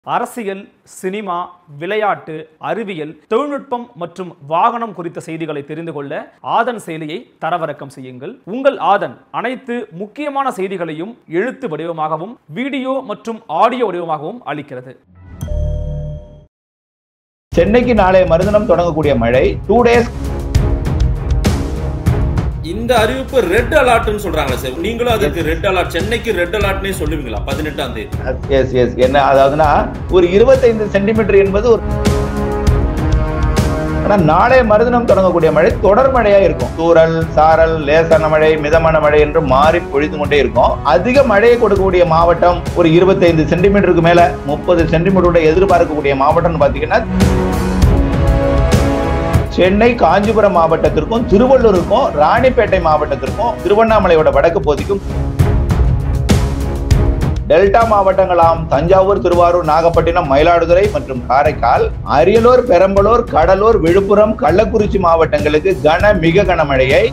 அரசியல் சினிமா விளையாட்டு அறிவியல் தொழில்நுட்பம் மற்றும் வாகனம் குறித்த செய்திகளை தெரிந்து கொள்ள ஆதன் செயலியை தரவிறக்கம் செய்யுங்கள் உங்கள் ஆதன் அனைத்து முக்கியமான செய்திகளையும் எழுத்து வடிவமாகவும் வீடியோ மற்றும் ஆடியோ வடிவமாகவும் அளிக்கிறது சென்னைக்கு நாளை மறுதினம் தொடங்கக்கூடிய மழை டூ டேஸ் இந்த அறிவிப்பு ரெட் அலர்ட்னு சொல்றாங்க சார் நீங்களும் அதுக்கு ரெட் அலர்ட் சென்னைக்கு ரெட் அலர்ட்னே சொல்லுவீங்களா பதினெட்டாம் தேதி எஸ் எஸ் என்ன அதாவதுன்னா ஒரு இருபத்தைந்து சென்டிமீட்டர் என்பது ஒரு ஆனா நாளை மறுதினம் தொடங்கக்கூடிய மழை தொடர் மழையா இருக்கும் தூறல் சாரல் லேசான மழை மிதமான மழை என்று மாறி பொழிந்து கொண்டே இருக்கும் அதிக மழையை கொடுக்கக்கூடிய மாவட்டம் ஒரு இருபத்தைந்து சென்டிமீட்டருக்கு மேல முப்பது சென்டிமீட்டரோட எதிர்பார்க்கக்கூடிய மாவட்டம்னு பாத்தீங்கன்னா சென்னை காஞ்சிபுரம் மாவட்டத்திற்கும் திருவள்ளூருக்கும் ராணிப்பேட்டை மாவட்டத்திற்கும் திருவண்ணாமலையோட வடக்கு பகுதிக்கும் டெல்டா மாவட்டங்களாம் தஞ்சாவூர் திருவாரூர் நாகப்பட்டினம் மயிலாடுதுறை மற்றும் காரைக்கால் அரியலூர் பெரம்பலூர் கடலூர் விழுப்புரம் கள்ளக்குறிச்சி மாவட்டங்களுக்கு கன மிக கனமழையை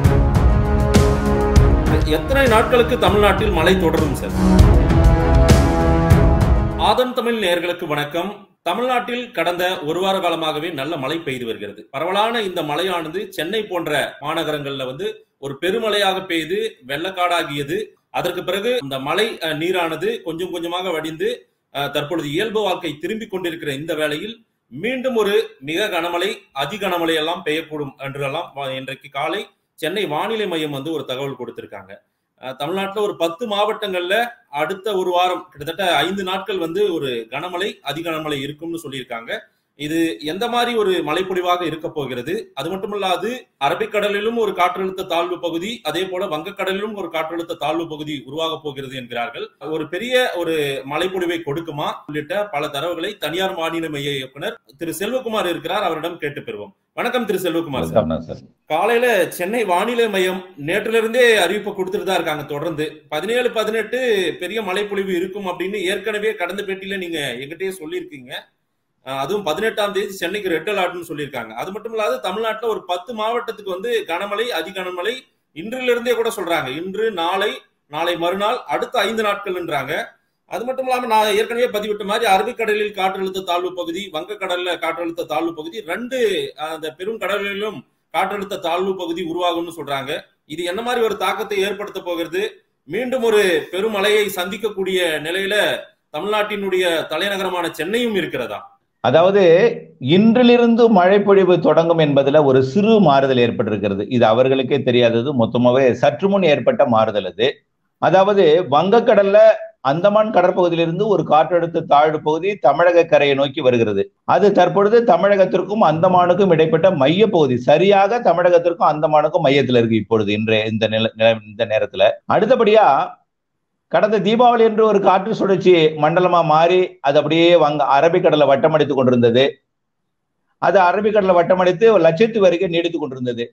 எத்தனை நாட்களுக்கு தமிழ்நாட்டில் மழை தொடரும் சார் ஆதன் தமிழ் நேயர்களுக்கு வணக்கம் தமிழ்நாட்டில் கடந்த ஒரு வார காலமாகவே நல்ல மழை பெய்து வருகிறது பரவலான இந்த மழையானது சென்னை போன்ற மாநகரங்கள்ல வந்து ஒரு பெருமழையாக பெய்து வெள்ளக்காடாகியது அதற்கு பிறகு இந்த மழை அஹ், நீரானது கொஞ்சம் கொஞ்சமாக வடிந்து அஹ், தற்பொழுது இயல்பு வாழ்க்கை திரும்பிக் கொண்டிருக்கிற இந்த வேளையில் மீண்டும் ஒரு மிக கனமழை அதி கனமழை எல்லாம் பெய்யக்கூடும் என்றெல்லாம் வா- இன்றைக்கு காலை சென்னை வானிலை மையம் வந்து ஒரு தகவல் கொடுத்திருக்காங்க அஹ், தமிழ்நாட்டுல ஒரு பத்து மாவட்டங்கள்ல அடுத்த ஒரு வாரம் கிட்டத்தட்ட ஐந்து நாட்கள் வந்து ஒரு கனமழை அதி கனமழை இருக்கும்னு சொல்லியிருக்காங்க இது எந்த மாதிரி ஒரு மழைப்பொழிவாக இருக்க போகிறது அது மட்டுமல்லாது அரபிக்கடலிலும் ஒரு காற்றழுத்த தாழ்வு பகுதி அதே போல வங்கக்கடலிலும் ஒரு காற்றழுத்த தாழ்வு பகுதி உருவாக போகிறது என்கிறார்கள் ஒரு பெரிய ஒரு மழைப்பொழிவை கொடுக்குமா உள்ளிட்ட பல தரவுகளை தனியார் மாநில மைய இயக்குனர் திரு செல்வகுமார் இருக்கிறார் அவரிடம் கேட்டு பெறுவோம் வணக்கம் திரு செல்வகுமார் சார் சார் காலையில சென்னை வானிலை மையம் நேற்றுல இருந்தே அறிவிப்பு கொடுத்துட்டு தான் இருக்காங்க தொடர்ந்து பதினேழு பதினெட்டு பெரிய மழைப்பொழிவு இருக்கும் அப்படின்னு ஏற்கனவே கடந்த பேட்டியில நீங்க எங்கிட்டயே சொல்லியிருக்கீங்க அஹ் அதுவும் பதினெட்டாம் தேதி சென்னைக்கு ரெட் அலர்ட்னு சொல்லியிருக்காங்க அது மட்டும் இல்லாத தமிழ்நாட்டுல ஒரு பத்து மாவட்டத்துக்கு வந்து கனமழை அதி கனமழை இன்றிலிருந்தே கூட சொல்றாங்க இன்று நாளை நாளை மறுநாள் அடுத்த ஐந்து நாட்கள்ன்றாங்க அது மட்டும் இல்லாம நான் ஏற்கனவே பதிவிட்ட மாதிரி அரபிக்கடலில் காற்றழுத்த தாழ்வு பகுதி வங்கக்கடல்ல காற்றழுத்த தாழ்வு பகுதி ரெண்டு அஹ், அந்த பெரும் கடல்களிலும் காற்றழுத்த தாழ்வு பகுதி உருவாகும்னு சொல்றாங்க இது என்ன மாதிரி ஒரு தாக்கத்தை ஏற்படுத்த போகிறது மீண்டும் ஒரு பெருமழையை சந்திக்கக்கூடிய நிலையில தமிழ்நாட்டினுடைய தலைநகரமான சென்னையும் இருக்கிறதா அதாவது இன்றிலிருந்து மழைப்பொழிவு தொடங்கும் என்பதுல ஒரு சிறு மாறுதல் ஏற்பட்டிருக்கிறது இது அவர்களுக்கே தெரியாதது மொத்தமாவே சற்று முன் ஏற்பட்ட மாறுதல் அது அதாவது வங்கக்கடல்ல அந்தமான் கடற்பகுதியிலிருந்து ஒரு காற்றழுத்த தாழ்வு பகுதி தமிழக கரையை நோக்கி வருகிறது அது தற்பொழுது தமிழகத்திற்கும் அந்தமானுக்கும் இடைப்பட்ட மைய பகுதி சரியாக தமிழகத்திற்கும் அந்தமானுக்கும் மையத்தில் இருக்கு இப்பொழுது இன்றைய இந்த நில நில- இந்த நேரத்துல அடுத்தபடியா கடந்த தீபாவளி என்று ஒரு காற்று சுழற்சி மண்டலமா மாறி அது அப்படியே வங்க அரபிக்கடலை வட்டமடித்துக் கொண்டிருந்தது அது அரபிக்கடலை வட்டமடித்து லட்சத்து வரைக்கும் நீடித்துக் கொண்டிருந்தது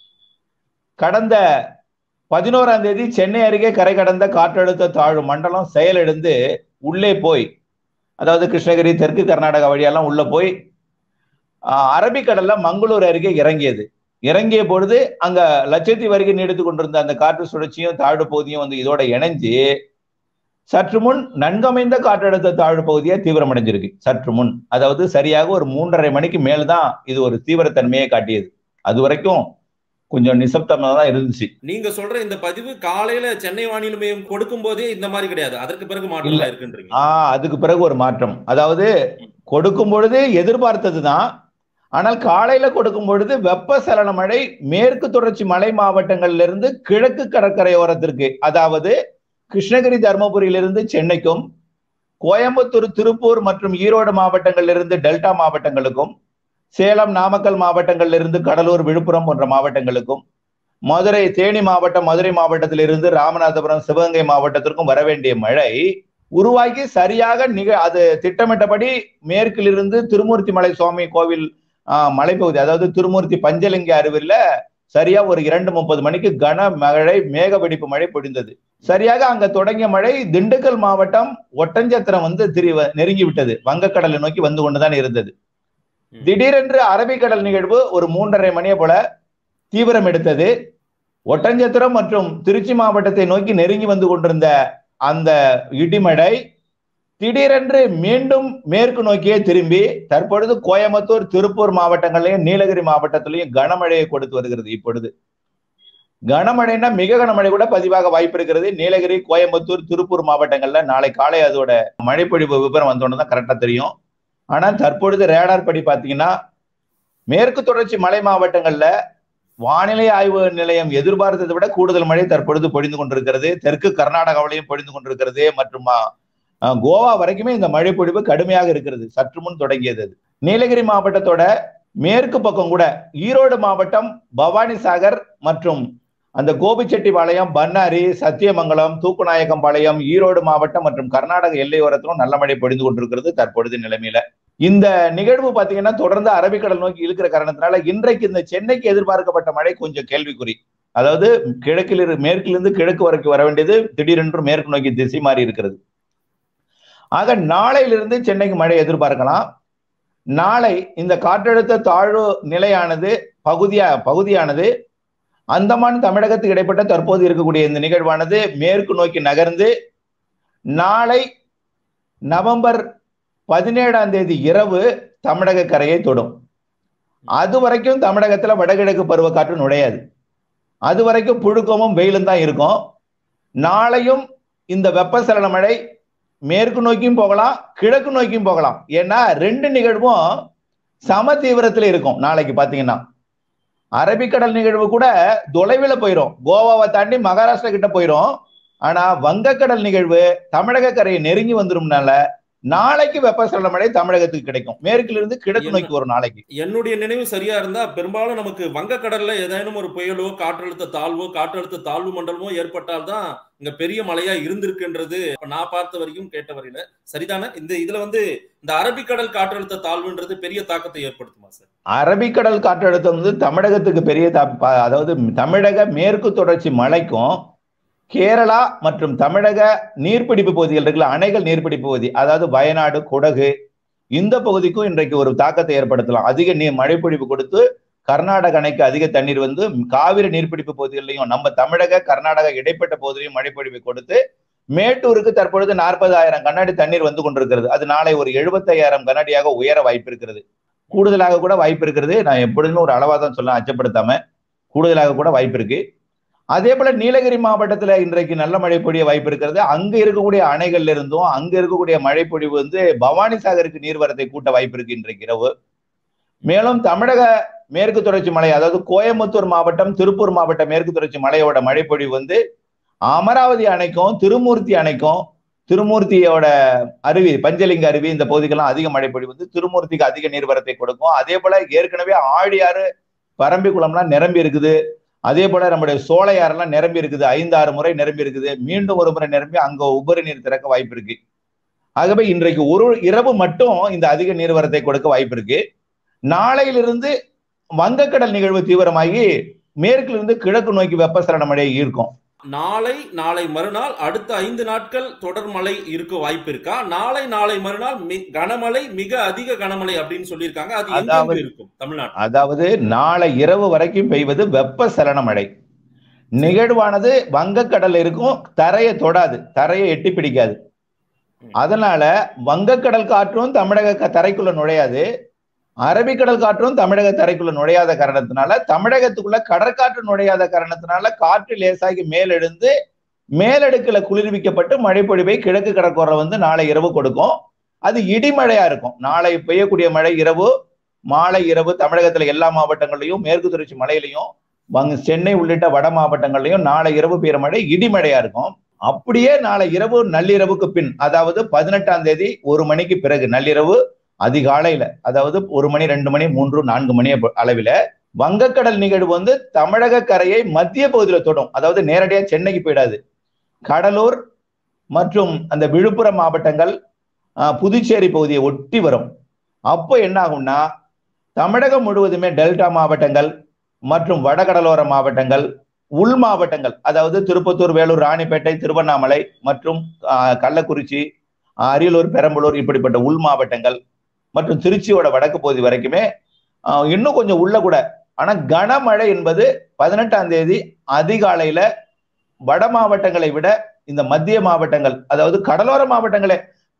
கடந்த பதினோராம் தேதி சென்னை அருகே கரை கடந்த காற்றழுத்த தாழ்வு மண்டலம் செயலிழந்து உள்ளே போய் அதாவது கிருஷ்ணகிரி தெற்கு கர்நாடகா வழியெல்லாம் உள்ள போய் ஆஹ், அரபிக்கடல்ல மங்களூர் அருகே இறங்கியது இறங்கிய பொழுது அங்க லட்சத்தீவு வரைக்கும் நீடித்துக் கொண்டிருந்த அந்த காற்று சுழற்சியும் தாழ்வு பகுதியும் வந்து இதோட இணைஞ்சு சற்று முன் நன்கமைந்த காற்றழுத்த தாழ்வு பகுதியா தீவிரமடைஞ்சிருக்கு சற்று முன் அதாவது சரியாக ஒரு மூன்றரை மணிக்கு மேல்தான் இது ஒரு தீவிரத்தன்மையை காட்டியது அது வரைக்கும் கொஞ்சம் நிசப்தமா தான் இருந்துச்சு நீங்க சொல்ற இந்த பதிவு காலையில சென்னை வானிலை மையம் கொடுக்கும் போதே இந்த மாதிரி கிடையாது அதற்கு பிறகு மாற்றம் இருக்குன்றீங்க ஆஹ் அதுக்கு பிறகு ஒரு மாற்றம் அதாவது கொடுக்கும் பொழுது எதிர்பார்த்ததுதான் ஆனால் காலையில கொடுக்கும் பொழுது வெப்பசலன மழை மேற்கு தொடர்ச்சி மலை மாவட்டங்கள்ல இருந்து கிழக்கு கடற்கரையோரத்திற்கு அதாவது கிருஷ்ணகிரி தருமபுரியிலிருந்து சென்னைக்கும் கோயம்புத்தூர் திருப்பூர் மற்றும் ஈரோடு மாவட்டங்களிலிருந்து டெல்டா மாவட்டங்களுக்கும் சேலம் நாமக்கல் மாவட்டங்கள்ல இருந்து கடலூர் விழுப்புரம் போன்ற மாவட்டங்களுக்கும் மதுரை தேனி மாவட்டம் மதுரை மாவட்டத்திலிருந்து ராமநாதபுரம் சிவகங்கை மாவட்டத்திற்கும் வர வேண்டிய மழை உருவாக்கி சரியாக நிக அது திட்டமிட்டபடி மேற்கிலிருந்து திருமூர்த்தி மலை சுவாமி கோவில் ஆஹ், மலைப்பகுதி அதாவது திருமூர்த்தி பஞ்சலிங்க அருவில சரியா ஒரு இரண்டு முப்பது மணிக்கு கன மழை மேக வெடிப்பு மழை பொழிந்தது சரியாக அங்க தொடங்கிய மழை திண்டுக்கல் மாவட்டம் ஒட்டஞ்சத்திரம் வந்து திரி நெருங்கி விட்டது வங்கக்கடலை நோக்கி வந்து கொண்டுதான் இருந்தது ம். திடீரென்று அரபிக்கடல் நிகழ்வு ஒரு மூன்றரை மணியை போல தீவிரம் எடுத்தது ஒட்டஞ்சத்திரம் மற்றும் திருச்சி மாவட்டத்தை நோக்கி நெருங்கி வந்து கொண்டிருந்த அந்த இடிமழை திடீரென்று மீண்டும் மேற்கு நோக்கியே திரும்பி தற்பொழுது கோயம்புத்தூர் திருப்பூர் மாவட்டங்களையும் நீலகிரி மாவட்டத்திலையும் கனமழையை கொடுத்து வருகிறது இப்பொழுது கனமழைனா மிக கனமழை கூட பதிவாக வாய்ப்பு இருக்கிறது நீலகிரி கோயம்புத்தூர் திருப்பூர் மாவட்டங்கள்ல நாளை காலை அதோட மழைப்பொழிவு விவரம் வந்தோன்னு தான் கரெக்டா தெரியும் ஆனா தற்பொழுது ரேடார் படி பாத்தீங்கன்னா மேற்கு தொடர்ச்சி மலை மாவட்டங்கள்ல வானிலை ஆய்வு நிலையம் எதிர்பார்த்ததை விட கூடுதல் மழை தற்பொழுது பொழிந்து கொண்டிருக்கிறது தெற்கு கர்நாடகாவிலையும் பொழிந்து கொண்டிருக்கிறது மற்றும் அஹ், கோவா வரைக்குமே இந்த மழை பொழிவு கடுமையாக இருக்கிறது சற்று முன் தொடங்கியது அது. நீலகிரி மாவட்டத்தோட மேற்கு பக்கம் கூட ஈரோடு மாவட்டம் பவானி சாகர் மற்றும் அந்த கோபிச்செட்டிப்பாளையம் பன்னாரி சத்தியமங்கலம் தூக்குநாயக்கம்பாளையம் ஈரோடு மாவட்டம் மற்றும் கர்நாடக எல்லையோரத்திலும் நல்ல மழை பொழிந்து கொண்டிருக்கிறது தற்பொழுது நிலைமையில இந்த நிகழ்வு பாத்தீங்கன்னா தொடர்ந்து அரபிக்கடல் நோக்கி இழுக்கிற காரணத்தினால இன்றைக்கு இந்த சென்னைக்கு எதிர்பார்க்கப்பட்ட மழை கொஞ்சம் கேள்விக்குறி அதாவது கிழக்கில் மேற்கிலிருந்து கிழக்கு வரைக்கும் வர வேண்டியது திடீரென்று மேற்கு நோக்கி திசை மாறி இருக்கிறது ஆக நாளையிலிருந்து சென்னைக்கு மழை எதிர்பார்க்கலாம் நாளை இந்த காற்றழுத்த தாழ்வு நிலையானது பகுதியா பகுதியானது அந்தமான் தமிழகத்துக்கு இடைப்பட்ட தற்போது இருக்கக்கூடிய இந்த நிகழ்வானது மேற்கு நோக்கி நகர்ந்து நாளை நவம்பர் பதினேழாம் தேதி இரவு தமிழக கரையை தொடும் அது வரைக்கும் தமிழகத்துல வடகிழக்கு பருவக்காற்று நுழையாது அது வரைக்கும் புழுக்கமும் வெயிலும் தான் இருக்கும் நாளையும் இந்த வெப்பசலன மழை மேற்கு நோக்கியும் போகலாம் கிழக்கு நோக்கியும் போகலாம் ஏன்னா ரெண்டு நிகழ்வும் சம தீவிரத்துல இருக்கும் நாளைக்கு பாத்தீங்கன்னா அரபிக்கடல் நிகழ்வு கூட தொலைவில் போயிடும் கோவாவை தாண்டி மகாராஷ்டிரா கிட்ட போயிடும் ஆனா வங்கக்கடல் நிகழ்வு தமிழக கரையை நெருங்கி வந்துரும்னால நாளைக்கு வெப்பசலன மழை தமிழகத்துக்கு கிடைக்கும் மேற்கிலிருந்து கிழக்கு என்ன- நோக்கி வரும் நாளைக்கு என்னுடைய நினைவு சரியா இருந்தா பெரும்பாலும் நமக்கு வங்கக்கடல்ல ஏதேனும் ஒரு புயலோ காற்றழுத்த தாழ்வோ காற்றழுத்த தாழ்வு மண்டலமோ ஏற்பட்டால்தான் இங்க பெரிய மழையா இருந்திருக்குன்றது இப்ப நான் பார்த்த வரைக்கும் கேட்ட வரையில சரிதானே இந்த இதுல வந்து இந்த அரபிக்கடல் காற்றழுத்த தாழ்வுன்றது பெரிய தாக்கத்தை ஏற்படுத்துமா சார் அரபிக்கடல் காற்றழுத்தம் வந்து தமிழகத்துக்கு பெரிய தா- ப- அதாவது தமிழக மேற்கு தொடர்ச்சி மலைக்கும் கேரளா மற்றும் தமிழக நீர்பிடிப்பு பகுதிகள் இருக்குல்ல அணைகள் நீர்பிடிப்பு பகுதி அதாவது வயநாடு குடகு இந்த பகுதிக்கும் இன்றைக்கு ஒரு தாக்கத்தை ஏற்படுத்தலாம் அதிக நீர் மழைப்பொழிவு கொடுத்து கர்நாடக அணைக்கு அதிக தண்ணீர் வந்து காவிரி நீர்பிடிப்பு பகுதிகளிலையும் நம்ம தமிழக கர்நாடக இடைப்பட்ட பகுதியிலையும் மழைப்பொழிவு கொடுத்து மேட்டூருக்கு தற்பொழுது நாற்பதாயிரம் கண்ணாடி தண்ணீர் வந்து கொண்டிருக்கிறது அது நாளை ஒரு எழுபத்தையாயிரம் கண்ணாடியாக உயர வாய்ப்பு இருக்கிறது கூடுதலாக கூட வாய்ப்பு இருக்கிறது நான் எப்பொழுதுமே ஒரு அளவா தான் சொல்ல அச்சப்படுத்தாம கூடுதலாக கூட வாய்ப்பு இருக்கு அதே போல நீலகிரி மாவட்டத்துல இன்றைக்கு நல்ல மழை பொழிய வாய்ப்பு இருக்கிறது அங்க இருக்கக்கூடிய அணைகள்ல இருந்தும் அங்க இருக்கக்கூடிய மழை பொழிவு வந்து பவானி சாகருக்கு நீர்வரத்தை கூட்ட வாய்ப்பு இருக்கு இன்றைக்கு இரவு மேலும் தமிழக மேற்கு தொடர்ச்சி மலை அதாவது கோயம்புத்தூர் மாவட்டம் திருப்பூர் மாவட்ட மேற்கு தொடர்ச்சி மலையோட மழைப்பொழிவு வந்து அமராவதி அணைக்கும் திருமூர்த்தி அணைக்கும் திருமூர்த்தியோட அருவி பஞ்சலிங்க அருவி இந்த பகுதிக்கெல்லாம் அதிக மழைப்பொழிவு வந்து திருமூர்த்திக்கு அதிக நீர்வரத்தை கொடுக்கும் அதே போல ஏற்கனவே ஆழியாறு பரம்பிக்குளம்லாம் நிரம்பி இருக்குது அதே போல நம்முடைய சோலையாரெல்லாம் நிரம்பி இருக்குது ஐந்து ஆறு முறை நிரம்பி இருக்குது மீண்டும் ஒரு முறை நிரம்பி அங்க உபரி நீர் திறக்க வாய்ப்பு இருக்கு ஆகவே இன்றைக்கு ஒரு இரவு மட்டும் இந்த அதிக நீர்வரத்தை கொடுக்க வாய்ப்பு இருக்கு நாளையிலிருந்து வங்கக்கடல் நிகழ்வு தீவிரமாகி மேற்கிலிருந்து கிழக்கு நோக்கி வெப்பசலன மழையை ஈர்க்கும் நாளை நாளை மறுநாள் அடுத்த ஐந்து நாட்கள் தொடர் மழை இருக்க வாய்ப்பு இருக்கா நாளை நாளை மறுநாள் மி- கனமழை மிக அதிக கனமழை அப்படின்னு சொல்லியிருக்காங்க அது எங்க அதாவது- இருக்கும் தமிழ்நாடு அதாவது நாளை இரவு வரைக்கும் பெய்வது வெப்பசலன மழை நிகழ்வானது வங்கக்கடல்ல இருக்கும் தரையை தொடாது தரையை எட்டி பிடிக்காது அதனால வங்கக்கடல் காற்றும் தமிழக க- தரைக்குள்ள நுழையாது அரபிக்கடல் காற்றும் தமிழக தரைக்குள்ள நுழையாத காரணத்தினால தமிழகத்துக்குள்ள கடற்காற்று நுழையாத காரணத்தினால காற்று லேசாகி மேலெழுந்து மேலடுக்குல குளிர்விக்கப்பட்டு மழைப்பொழிவை கிழக்கு கடற்கரை வந்து நாளை இரவு கொடுக்கும் அது இடிமழையா இருக்கும் நாளை பெய்யக்கூடிய மழை இரவு மாலை இரவு தமிழகத்துல எல்லா மாவட்டங்கள்லயும் மேற்கு தொடர்ச்சி மலையிலையும் வங்க சென்னை உள்ளிட்ட வட மாவட்டங்கள்லயும் நாளை இரவு பெய்யுற மழை இடிமழையா இருக்கும் அப்படியே நாளை இரவு நள்ளிரவுக்கு பின் அதாவது பதினெட்டாம் தேதி ஒரு மணிக்கு பிறகு நள்ளிரவு அதிகாலையில அதாவது ஒரு மணி ரெண்டு மணி மூன்று நான்கு மணி அப்ப- அளவில வங்கக்கடல் நிகழ்வு வந்து தமிழக கரையை மத்திய பகுதியில தொடும் அதாவது நேரடியா சென்னைக்கு போயிடாது கடலூர் மற்றும் அந்த விழுப்புரம் மாவட்டங்கள் ஆஹ், புதுச்சேரி பகுதியை ஒட்டி வரும் அப்போ என்ன ஆகும்னா தமிழகம் முழுவதுமே டெல்டா மாவட்டங்கள் மற்றும் வடகடலோர மாவட்டங்கள் உள் மாவட்டங்கள் அதாவது திருப்பத்தூர் வேலூர் ராணிப்பேட்டை திருவண்ணாமலை மற்றும் ஆஹ், கள்ளக்குறிச்சி ஆஹ், அரியலூர் பெரம்பலூர் இப்படிப்பட்ட உள் மாவட்டங்கள் மற்றும் திருச்சியோட வடக்கு பகுதி வரைக்குமே ஆஹ், இன்னும் கொஞ்சம் உள்ள கூட ஆனா கனமழை என்பது பதினெட்டாம் தேதி அதிகாலையில வட மாவட்டங்களை விட இந்த மத்திய மாவட்டங்கள் அதாவது கடலோர மாவட்டங்களே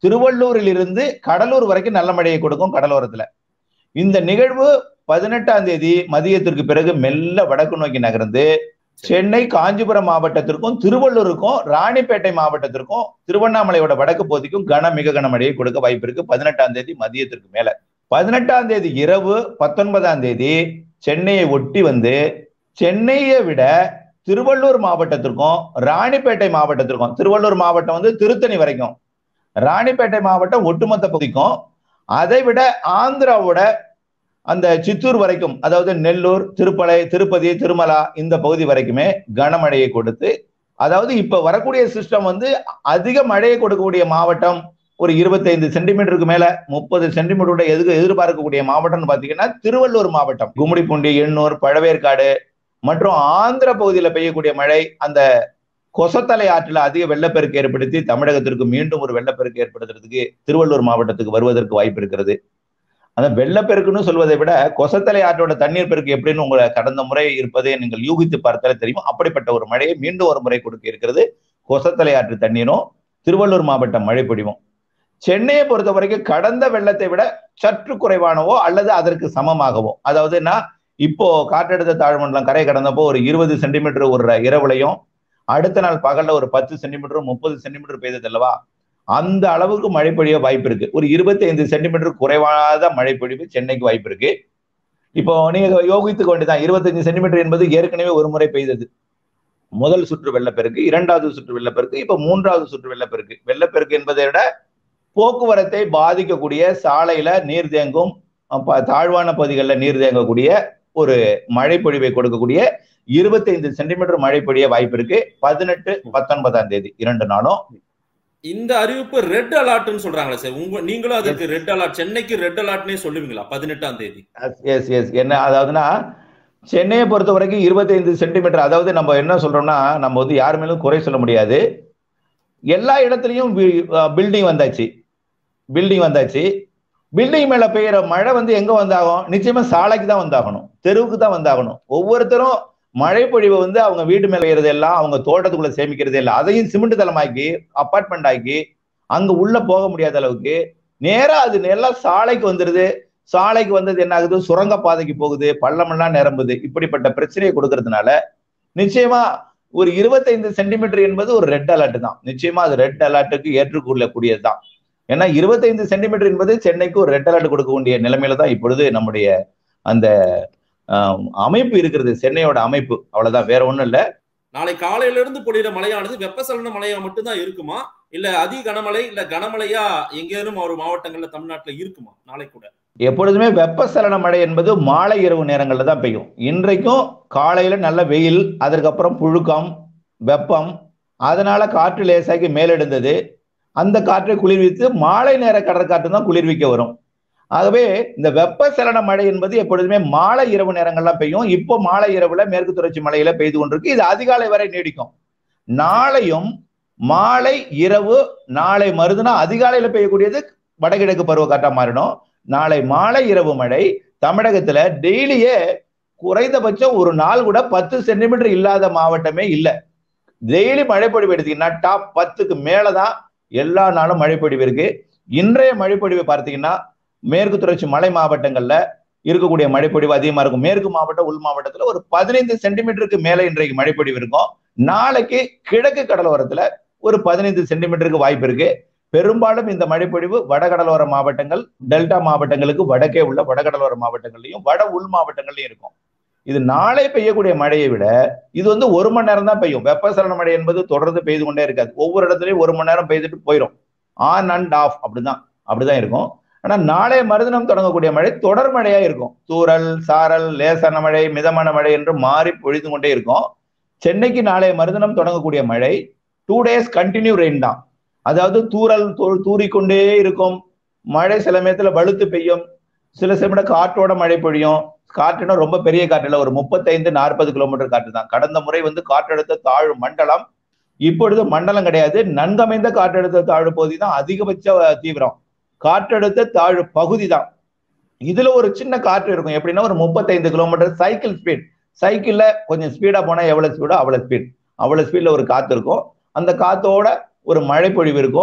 திருவள்ளூரில் இருந்து கடலூர் வரைக்கும் நல்ல மழையை கொடுக்கும் கடலோரத்துல இந்த நிகழ்வு பதினெட்டாம் தேதி மதியத்திற்கு பிறகு மெல்ல வடக்கு நோக்கி நகர்ந்து சென்னை காஞ்சிபுரம் மாவட்டத்திற்கும் திருவள்ளூருக்கும் ராணிப்பேட்டை மாவட்டத்திற்கும் திருவண்ணாமலையோட வடக்கு பகுதிக்கும் கன மிக கனமழையை கொடுக்க வாய்ப்பு இருக்கு பதினெட்டாம் தேதி மதியத்திற்கு மேல பதினெட்டாம் தேதி இரவு பத்தொன்பதாம் தேதி சென்னையை ஒட்டி வந்து சென்னையை விட திருவள்ளூர் மாவட்டத்திற்கும் ராணிப்பேட்டை மாவட்டத்திற்கும் திருவள்ளூர் மாவட்டம் வந்து திருத்தணி வரைக்கும் ராணிப்பேட்டை மாவட்டம் ஒட்டுமொத்த பகுதிக்கும் அதை விட ஆந்திராவோட அந்த சித்தூர் வரைக்கும் அதாவது நெல்லூர் திருப்பலை திருப்பதி திருமலா இந்த பகுதி வரைக்குமே கனமழையை கொடுத்து அதாவது இப்ப வரக்கூடிய சிஸ்டம் வந்து அதிக மழையை கொடுக்கக்கூடிய மாவட்டம் ஒரு இருபத்தைந்து சென்டிமீட்டருக்கு மேல முப்பது சென்டிமீட்டரோட எதுக்கு எதிர்பார்க்கக்கூடிய மாவட்டம்னு பாத்தீங்கன்னா திருவள்ளூர் மாவட்டம் கும்மிடிப்பூண்டி எண்ணூர் பழவேற்காடு மற்றும் ஆந்திர பகுதியில பெய்யக்கூடிய மழை அந்த கொசத்தலை ஆற்றில் அதிக வெள்ளப்பெருக்கு ஏற்படுத்தி தமிழகத்திற்கு மீண்டும் ஒரு வெள்ளப்பெருக்கு ஏற்படுத்துறதுக்கு திருவள்ளூர் மாவட்டத்துக்கு வருவதற்கு வாய்ப்பு இருக்கிறது அந்த வெள்ளப்பெருக்குன்னு சொல்வதை விட கொசத்தலை ஆற்றோட தண்ணீர் பெருக்கு எப்படின்னு உங்களை கடந்த முறை இருப்பதை நீங்கள் யூகித்து பார்த்தாலே தெரியும் அப்படிப்பட்ட ஒரு மழையை மீண்டும் ஒரு முறை கொடுக்க இருக்கிறது கொசத்தலை ஆற்று தண்ணீரும் திருவள்ளூர் மாவட்டம் மழை பொழிவும் சென்னையை பொறுத்த வரைக்கும் கடந்த வெள்ளத்தை விட சற்று குறைவானவோ அல்லது அதற்கு சமமாகவோ அதாவதுன்னா இப்போ காற்றழுத்த தாழ்மண்டலம் கரை கடந்தப்போ ஒரு இருபது சென்டிமீட்டர் ஒரு இரவுலையும் அடுத்த நாள் பகல்ல ஒரு பத்து சென்டிமீட்டர் முப்பது சென்டிமீட்டர் பெய்தது அல்லவா அந்த அளவுக்கு மழை பொழிய வாய்ப்பு இருக்கு ஒரு இருபத்தி ஐந்து சென்டிமீட்டர் குறைவாத மழை பொழிவு சென்னைக்கு வாய்ப்பு இருக்கு இப்போ நீங்க யோகித்துக் கொண்டுதான் இருபத்தஞ்சு சென்டிமீட்டர் என்பது ஏற்கனவே ஒரு முறை பெய்தது முதல் சுற்று வெள்ளப்பெருக்கு இரண்டாவது சுற்று வெள்ளப்பெருக்கு இப்ப மூன்றாவது சுற்று வெள்ளப்பெருக்கு வெள்ளப்பெருக்கு என்பதை விட போக்குவரத்தை பாதிக்கக்கூடிய சாலையில நீர் தேங்கும் தாழ்வான பகுதிகளில் நீர் தேங்கக்கூடிய ஒரு மழை பொழிவை கொடுக்கக்கூடிய இருபத்தைந்து சென்டிமீட்டர் மழை பொழிய வாய்ப்பு இருக்கு பதினெட்டு பத்தொன்பதாம் தேதி இரண்டு நாளும் இந்த அறிவிப்பு ரெட் அலர்ட்னு சொல்றாங்களே சார் உங்க நீங்களும் அதுக்கு ரெட் அலர்ட் சென்னைக்கு ரெட் அலர்ட்னே சொல்லுவீங்களா பதினெட்டாம் தேதி எஸ் எஸ் என்ன அதாவதுன்னா சென்னையை பொறுத்த வரைக்கும் இருபத்தைந்து சென்டிமீட்டர் அதாவது நம்ம என்ன சொல்றோம்னா நம்ம வந்து யார் மேலும் குறை சொல்ல முடியாது எல்லா இடத்துலையும் பில்டிங் வந்தாச்சு பில்டிங் வந்தாச்சு பில்டிங் மேல பெய்யற மழை வந்து எங்க வந்தாகும் நிச்சயமா சாலைக்கு தான் வந்தாகணும் தெருவுக்கு தான் வந்தாகணும் ஒவ்வொருத்தரும் மழை பொழிவை வந்து அவங்க வீட்டு மேல பெய்யறது எல்லாம் அவங்க தோட்டத்துக்குள்ள சேமிக்கிறது இல்லை அதையும் சிமெண்ட் தளமாக்கி அப்பார்ட்மெண்ட் ஆக்கி அங்க உள்ள போக முடியாத அளவுக்கு நேரா அது எல்லாம் சாலைக்கு வந்துருது சாலைக்கு வந்தது என்ன ஆகுது சுரங்க பாதைக்கு போகுது பள்ளமெல்லாம் நிரம்புது இப்படிப்பட்ட பிரச்சனையை கொடுக்கறதுனால நிச்சயமா ஒரு இருபத்தைந்து சென்டிமீட்டர் என்பது ஒரு ரெட் அலர்ட் தான் நிச்சயமா அது ரெட் அலர்ட்டுக்கு ஏற்றுக்கொள்ளக்கூடியது தான் ஏன்னா இருபத்தைந்து சென்டிமீட்டர் என்பது சென்னைக்கு ஒரு ரெட் அலர்ட் கொடுக்கக்கூடிய நிலைமையில தான் இப்பொழுது நம்முடைய அந்த அமைப்பு இருக்கிறது சென்னையோட அமைப்பு அவ்வளவுதான் வேற ஒண்ணும் இல்ல நாளை காலையில இருந்து பொழியிற மழையானது வெப்பசலன மழையா மட்டும்தான் இருக்குமா இல்ல அதி கனமழை இல்ல கனமழையா எங்கேனும் ஒரு மாவட்டங்கள்ல தமிழ்நாட்டுல இருக்குமா நாளை கூட எப்பொழுதுமே வெப்பசலன மழை என்பது மாலை இரவு நேரங்கள்ல தான் பெய்யும் இன்றைக்கும் காலையில நல்ல வெயில் அதற்கப்புறம் புழுக்கம் வெப்பம் அதனால காற்று லேசாக்கி மேலெடுந்தது அந்த காற்றை குளிர்வித்து மாலை நேர கடற்காற்று தான் குளிர்விக்க வரும் ஆகவே இந்த வெப்பசலன மழை என்பது எப்பொழுதுமே மாலை இரவு நேரங்கள்லாம் பெய்யும் இப்போ மாலை இரவுல மேற்கு தொடர்ச்சி மலையில பெய்து கொண்டிருக்கு இது அதிகாலை வரை நீடிக்கும் நாளையும் மாலை இரவு நாளை மறுதினம் அதிகாலையில பெய்யக்கூடியது வடகிழக்கு பருவக்காற்றா மாறிடும் நாளை மாலை இரவு மழை தமிழகத்துல டெய்லியே குறைந்தபட்சம் ஒரு நாள் கூட பத்து சென்டிமீட்டர் இல்லாத மாவட்டமே இல்லை டெய்லி மழைப்பொழிவு எடுத்தீங்கன்னா டாப் பத்துக்கு மேலதான் எல்லா நாளும் மழைப்பொழிவு இருக்கு இன்றைய மழைப்பொழிவு பார்த்தீங்கன்னா மேற்கு தொடர்ச்சி மலை மாவட்டங்கள்ல இருக்கக்கூடிய மழைப்பொழிவு அதிகமா இருக்கும் மேற்கு மாவட்டம் உள் மாவட்டத்துல ஒரு பதினைந்து சென்டிமீட்டருக்கு மேல இன்றைக்கு மழைப்பொழிவு இருக்கும் நாளைக்கு கிழக்கு கடலோரத்துல ஒரு பதினைந்து சென்டிமீட்டருக்கு வாய்ப்பு இருக்கு பெரும்பாலும் இந்த மழைப்பொழிவு வடகடலோர மாவட்டங்கள் டெல்டா மாவட்டங்களுக்கு வடக்கே உள்ள வடகடலோர மாவட்டங்கள்லையும் வட உள் மாவட்டங்கள்லையும் இருக்கும் இது நாளை பெய்யக்கூடிய மழையை விட இது வந்து ஒரு மணி நேரம் தான் பெய்யும் வெப்பசலன மழை என்பது தொடர்ந்து பெய்து கொண்டே இருக்காது ஒவ்வொரு இடத்துலயும் ஒரு மணி நேரம் பெய்துட்டு போயிடும் ஆன் அண்ட் ஆஃப் அப்படிதான் அப்படிதான் இருக்கும் ஆனா நாளைய மறுதினம் தொடங்கக்கூடிய மழை தொடர் மழையா இருக்கும் தூரல் சாரல் லேசான மழை மிதமான மழை என்று மாறி பொழிந்து கொண்டே இருக்கும் சென்னைக்கு நாளைய மறுதினம் தொடங்கக்கூடிய மழை டூ டேஸ் கண்டினியூ ரெயின் தான் அதாவது தூரல் தூறிக்கொண்டே இருக்கும் மழை சில சமயத்துல வலுத்து பெய்யும் சில சமயம் காற்றோட மழை பொழியும் காற்றுனா ரொம்ப பெரிய காற்று இல்லை ஒரு முப்பத்தைந்து நாற்பது கிலோமீட்டர் காற்று தான் கடந்த முறை வந்து காற்றழுத்த தாழ்வு மண்டலம் இப்பொழுது மண்டலம் கிடையாது நன்கமைந்த காற்றழுத்த தாழ்வு பகுதி தான் அதிகபட்ச தீவிரம் காற்றழுத்த தாழ்வு பகுதி தான் இதுல ஒரு சின்ன காற்று இருக்கும் எப்படின்னா ஒரு முப்பத்தைந்து கிலோமீட்டர் சைக்கிள் ஸ்பீட் சைக்கிள்ல கொஞ்சம் ஸ்பீடா போனா எவ்வளவு ஸ்பீடோ அவ்வளவு ஸ்பீட் அவ்வளவு ஸ்பீட்ல ஒரு காத்து இருக்கும் அந்த காத்தோட ஒரு மழை பொழிவு இருக்கும்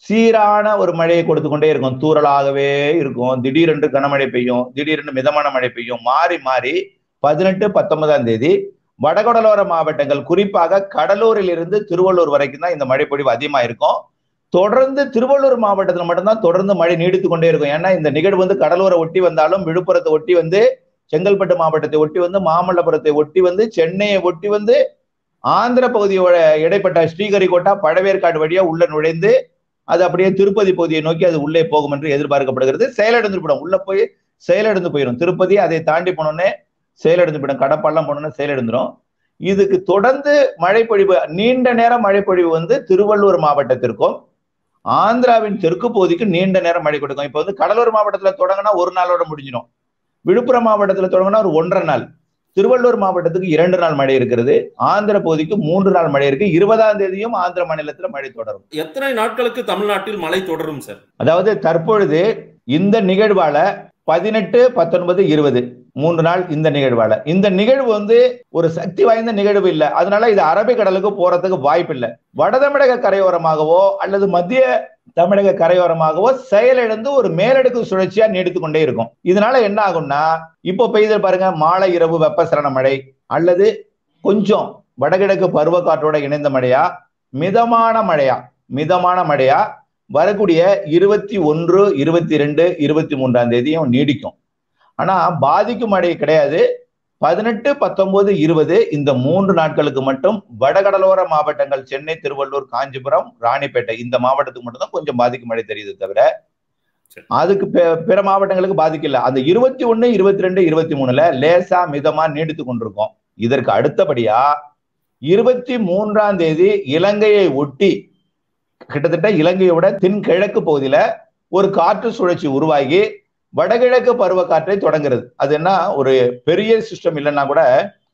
சீரான ஒரு மழையை கொடுத்து கொண்டே இருக்கும் தூறலாகவே இருக்கும் திடீரென்று கனமழை பெய்யும் திடீரென்று மிதமான மழை பெய்யும் மாறி மாறி பதினெட்டு பத்தொன்பதாம் தேதி வடகடலோர மாவட்டங்கள் குறிப்பாக கடலூரில் இருந்து திருவள்ளூர் வரைக்கும் தான் இந்த மழைப்பொழிவு அதிகமா இருக்கும் தொடர்ந்து திருவள்ளூர் மாவட்டத்தில் மட்டும்தான் தொடர்ந்து மழை நீடித்து கொண்டே இருக்கும் ஏன்னா இந்த நிகழ்வு வந்து கடலூரை ஒட்டி வந்தாலும் விழுப்புரத்தை ஒட்டி வந்து செங்கல்பட்டு மாவட்டத்தை ஒட்டி வந்து மாமல்லபுரத்தை ஒட்டி வந்து சென்னையை ஒட்டி வந்து ஆந்திர பகுதியோட இடைப்பட்ட ஸ்ரீஹரிகோட்டா பழவேற்காடு வழியா உள்ள நுழைந்து அது அப்படியே திருப்பதி பகுதியை நோக்கி அது உள்ளே போகும் என்று எதிர்பார்க்கப்படுகிறது செயலிழந்து போயிடும் உள்ள போய் செயலிழந்து போயிடும் திருப்பதி அதை தாண்டி போனோன்னே செயலிழந்து போயிடும் கடப்பாலாம் போனோன்னே செயலிழந்துடும் இதுக்கு தொடர்ந்து மழைப்பொழிவு நீண்ட நேரம் மழைப்பொழிவு வந்து திருவள்ளூர் மாவட்டத்திற்கும் ஆந்திராவின் தெற்கு பகுதிக்கு நீண்ட நேரம் மழை கொடுக்கும் இப்போ வந்து கடலூர் மாவட்டத்துல தொடங்கினா ஒரு நாளோட முடிஞ்சிடும் விழுப்புரம் மாவட்டத்துல தொடங்கினா ஒரு ஒன்றரை நாள் திருவள்ளூர் மாவட்டத்துக்கு இரண்டு நாள் மழை இருக்கிறது ஆந்திர பகுதிக்கு மூன்று நாள் மழை இருக்கு இருபதாம் தேதியும் ஆந்திர மாநிலத்துல மழை தொடரும் எத்தனை நாட்களுக்கு தமிழ்நாட்டில் மழை தொடரும் சார் அதாவது தற்பொழுது இந்த நிகழ்வால பதினெட்டு பத்தொன்பது இருபது மூன்று நாள் இந்த நிகழ்வால இந்த நிகழ்வு வந்து ஒரு சக்தி வாய்ந்த நிகழ்வு இல்லை அதனால இது அரபிக்கடலுக்கு போறதுக்கு வாய்ப்பு இல்லை வட தமிழக கரையோரமாகவோ அல்லது மத்திய தமிழக கரையோரமாகவோ செயலிழந்து ஒரு மேலடுக்கு சுழற்சியா நீடித்து கொண்டே இருக்கும் இதனால என்ன ஆகும்னா இப்போ பெய்து பாருங்க மாலை இரவு வெப்பசலன மழை அல்லது கொஞ்சம் வடகிழக்கு பருவக்காற்றோட இணைந்த மழையா மிதமான மழையா மிதமான மழையா வரக்கூடிய இருபத்தி ஒன்று இருபத்தி ரெண்டு இருபத்தி மூன்றாம் தேதியும் நீடிக்கும் ஆனா பாதிக்கும் மழை கிடையாது பதினெட்டு பத்தொன்பது இருபது இந்த மூன்று நாட்களுக்கு மட்டும் வடகடலோர மாவட்டங்கள் சென்னை திருவள்ளூர் காஞ்சிபுரம் ராணிப்பேட்டை இந்த மாவட்டத்துக்கு மட்டும் தான் கொஞ்சம் பாதிக்கும் மழை தெரியுது தவிர சரி. அதுக்கு பெ- பிற மாவட்டங்களுக்கு பாதிக்கல அந்த இருபத்தி ஒண்ணு இருபத்தி ரெண்டு இருபத்தி மூணுல லேசா மிதமா நீடித்து கொண்டிருக்கும் இதற்கு அடுத்தபடியா இருபத்தி மூன்றாம் தேதி இலங்கையை ஒட்டி கிட்டத்தட்ட இலங்கையோட தென்கிழக்கு பகுதியில ஒரு காற்று சுழற்சி உருவாகி வடகிழக்கு பருவக்காற்றை தொடங்குறது அது என்ன ஒரு பெரிய சிஸ்டம் இல்லைன்னா கூட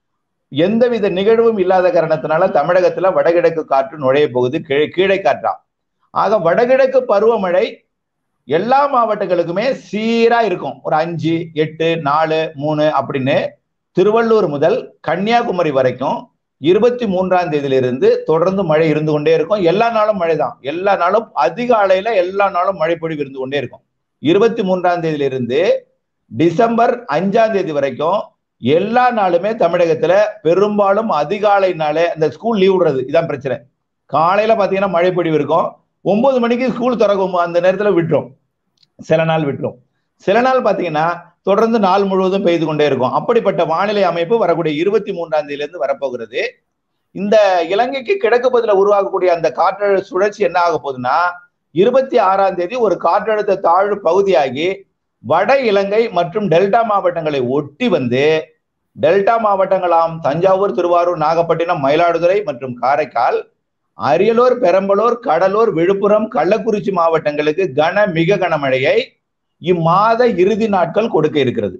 எந்தவித நிகழ்வும் இல்லாத காரணத்தினால தமிழகத்துல வடகிழக்கு காற்று நுழைய போகுது கீழே கீழே காற்றா ஆக வடகிழக்கு பருவமழை எல்லா மாவட்டங்களுக்குமே சீரா இருக்கும் ஒரு அஞ்சு எட்டு நாலு மூணு அப்படின்னு திருவள்ளூர் முதல் கன்னியாகுமரி வரைக்கும் இருபத்தி மூன்றாம் தேதியிலிருந்து தொடர்ந்து மழை இருந்து கொண்டே இருக்கும் எல்லா நாளும் மழை தான் எல்லா நாளும் அதிகாலையில எல்லா நாளும் மழை பொழிவு இருந்து கொண்டே இருக்கும் இருபத்தி மூன்றாம் தேதியிலிருந்து டிசம்பர் அஞ்சாம் தேதி வரைக்கும் எல்லா நாளுமே தமிழகத்துல பெரும்பாலும் அதிகாலை நாளே அந்த ஸ்கூல் லீவ் விடுறது இதான் பிரச்சனை காலையில பாத்தீங்கன்னா மழை பொழிவு இருக்கும் ஒன்பது மணிக்கு ஸ்கூல் திறக்கும் அந்த நேரத்துல விட்டுரும் சில நாள் விட்டுரும் சில நாள் பாத்தீங்கன்னா தொடர்ந்து நாள் முழுவதும் பெய்து கொண்டே இருக்கும் அப்படிப்பட்ட வானிலை அமைப்பு வரக்கூடிய இருபத்தி மூன்றாம் தேதியிலிருந்து வரப்போகிறது இந்த இலங்கைக்கு கிழக்கு பகுதியில் உருவாகக்கூடிய அந்த காற்றழுத்த சுழற்சி என்ன ஆக போகுதுன்னா இருபத்தி ஆறாம் தேதி ஒரு காற்றழுத்த தாழ்வு பகுதியாகி வட இலங்கை மற்றும் டெல்டா மாவட்டங்களை ஒட்டி வந்து டெல்டா மாவட்டங்களாம் தஞ்சாவூர் திருவாரூர் நாகப்பட்டினம் மயிலாடுதுறை மற்றும் காரைக்கால் அரியலூர் பெரம்பலூர் கடலூர் விழுப்புரம் கள்ளக்குறிச்சி மாவட்டங்களுக்கு கன மிக கனமழையை இம்மாத இறுதி நாட்கள் கொடுக்க இருக்கிறது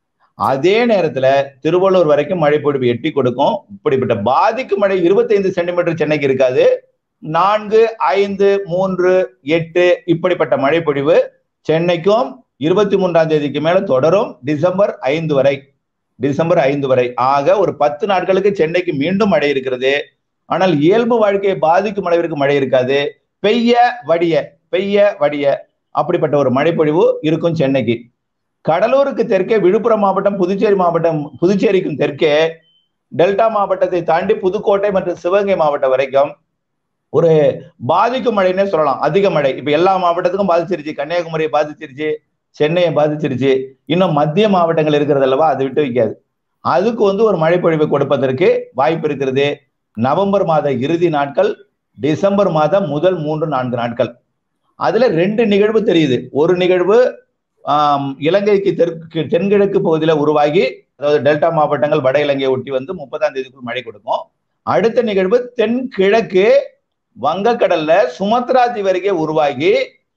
அதே நேரத்துல திருவள்ளூர் வரைக்கும் மழை பொழிவு எட்டி கொடுக்கும் இப்படிப்பட்ட பாதிக்கும் மழை இருபத்தைந்து சென்டிமீட்டர் சென்னைக்கு இருக்காது நான்கு ஐந்து மூன்று எட்டு இப்படிப்பட்ட மழை பொழிவு சென்னைக்கும் இருபத்தி மூன்றாம் தேதிக்கு மேல தொடரும் டிசம்பர் ஐந்து வரை டிசம்பர் ஐந்து வரை ஆக ஒரு பத்து நாட்களுக்கு சென்னைக்கு மீண்டும் மழை இருக்கிறது ஆனால் இயல்பு வாழ்க்கையை பாதிக்கும் அளவிற்கு மழை இருக்காது பெய்ய வடிய பெய்ய வடிய அப்படிப்பட்ட ஒரு மழைப்பொழிவு இருக்கும் சென்னைக்கு கடலூருக்கு தெற்கே விழுப்புரம் மாவட்டம் புதுச்சேரி மாவட்டம் புதுச்சேரிக்கும் தெற்கே டெல்டா மாவட்டத்தை தாண்டி புதுக்கோட்டை மற்றும் சிவகங்கை மாவட்டம் வரைக்கும் ஒரு பாதிக்கும் மழைன்னே சொல்லலாம் அதிக மழை இப்ப எல்லா மாவட்டத்துக்கும் பாதிச்சிருச்சு கன்னியாகுமரியை பாதிச்சிருச்சு சென்னையை பாதிச்சிருச்சு இன்னும் மத்திய மாவட்டங்கள் இருக்கிறது அல்லவா அதை விட்டு வைக்காது அதுக்கு வந்து ஒரு மழைப்பொழிவை கொடுப்பதற்கு வாய்ப்பு இருக்கிறது நவம்பர் மாத இறுதி நாட்கள் டிசம்பர் மாதம் முதல் மூன்று நான்கு நாட்கள் அதுல ரெண்டு நிகழ்வு தெரியுது ஒரு நிகழ்வு ஆம், இலங்கைக்கு தெற்கு தென்கிழக்கு பகுதியில உருவாகி அதாவது டெல்டா மாவட்டங்கள் வட இலங்கையை ஒட்டி வந்து முப்பதாம் தேதிக்குள் மழை கொடுக்கும் அடுத்த நிகழ்வு தென்கிழக்கு வங்கக்கடல்ல சுமத்ரா தீவு அருகே உருவாகி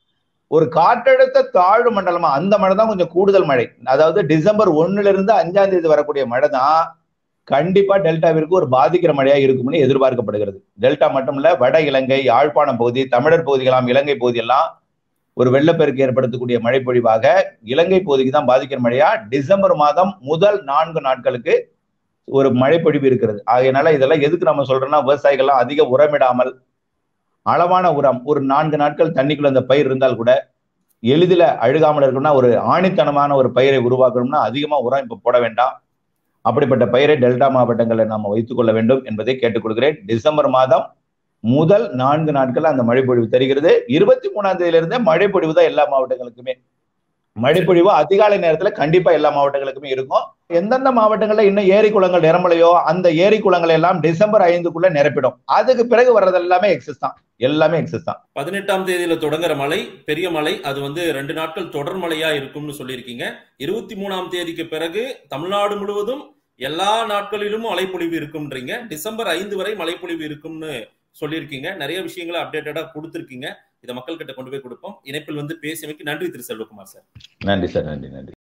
ஒரு காற்றழுத்த தாழ்வு மண்டலமா அந்த மழை தான் கொஞ்சம் கூடுதல் மழை அதாவது டிசம்பர் ஒண்ணுல இருந்து அஞ்சாம் தேதி வரக்கூடிய மழை தான் கண்டிப்பா டெல்டாவிற்கு ஒரு பாதிக்கிற மழையா இருக்கும்னு எதிர்பார்க்கப்படுகிறது டெல்டா மட்டும் இல்ல வட இலங்கை யாழ்ப்பாணம் பகுதி தமிழர் பகுதிகளாம் இலங்கை பகுதியெல்லாம் ஒரு வெள்ளப்பெருக்கு ஏற்படுத்தக்கூடிய மழைப்பொழிவாக இலங்கை பகுதிக்கு தான் பாதிக்கிற மழையா டிசம்பர் மாதம் முதல் நான்கு நாட்களுக்கு ஒரு மழைப்பொழிவு இருக்கிறது ஆகையினால இதெல்லாம் எதுக்கு நம்ம சொல்றோம்னா விவசாயிகள்லாம் அதிக உரமிடாமல் அளவான உரம் ஒரு நான்கு நாட்கள் தண்ணிக்குள்ள அந்த பயிர் இருந்தால் கூட எளிதில் அழுகாமல் இருக்கணும்னா ஒரு ஆணித்தனமான ஒரு பயிரை உருவாக்கணும்னா அதிகமா உரம் இப்ப போட வேண்டாம் அப்படிப்பட்ட பயிரை டெல்டா மாவட்டங்களில் நாம் வைத்துக் கொள்ள வேண்டும் என்பதை கேட்டுக்கொள்கிறேன் டிசம்பர் மாதம் முதல் நான்கு நாட்கள் அந்த மழைப்பொழிவு தருகிறது இருபத்தி மூணாம் தேதியிலிருந்தே மழைப்பொழிவு தான் எல்லா மாவட்டங்களுக்குமே மழைப்பொழிவு அதிகாலை நேரத்துல கண்டிப்பா எல்லா மாவட்டங்களுக்குமே இருக்கும் எந்தெந்த மாவட்டங்கள்ல இன்னும் ஏரி குளங்கள் நிரம்பலையோ அந்த ஏரி குளங்களை எல்லாம் டிசம்பர் ஐந்துக்குள்ள நிரப்பிடும் அதுக்கு பிறகு வர்றது எல்லாமே எக்ஸஸ் தான் எல்லாமே எக்ஸஸ் தான் பதினெட்டாம் தேதியில தொடங்குற மழை பெரிய மழை அது வந்து ரெண்டு நாட்கள் தொடர் மழையா இருக்கும்னு சொல்லியிருக்கீங்க இருபத்தி மூணாம் தேதிக்கு பிறகு தமிழ்நாடு முழுவதும் எல்லா நாட்களிலும் மழைப்பொழிவு இருக்கும்ன்றீங்க டிசம்பர் ஐந்து வரை மழைப்பொழிவு இருக்கும்னு சொல்லியிருக்கீங்க நிறைய விஷயங்களை அப்டேட்டடா கொடுத்துருக்கீங்க இதை மக்கள் கிட்ட கொண்டு போய் கொடுப்போம் இணைப்பில் வந்து பேசியமைக்கு நன்றி திரு செல்வகுமார் சார் நன்றி சார் நன்றி நன்றி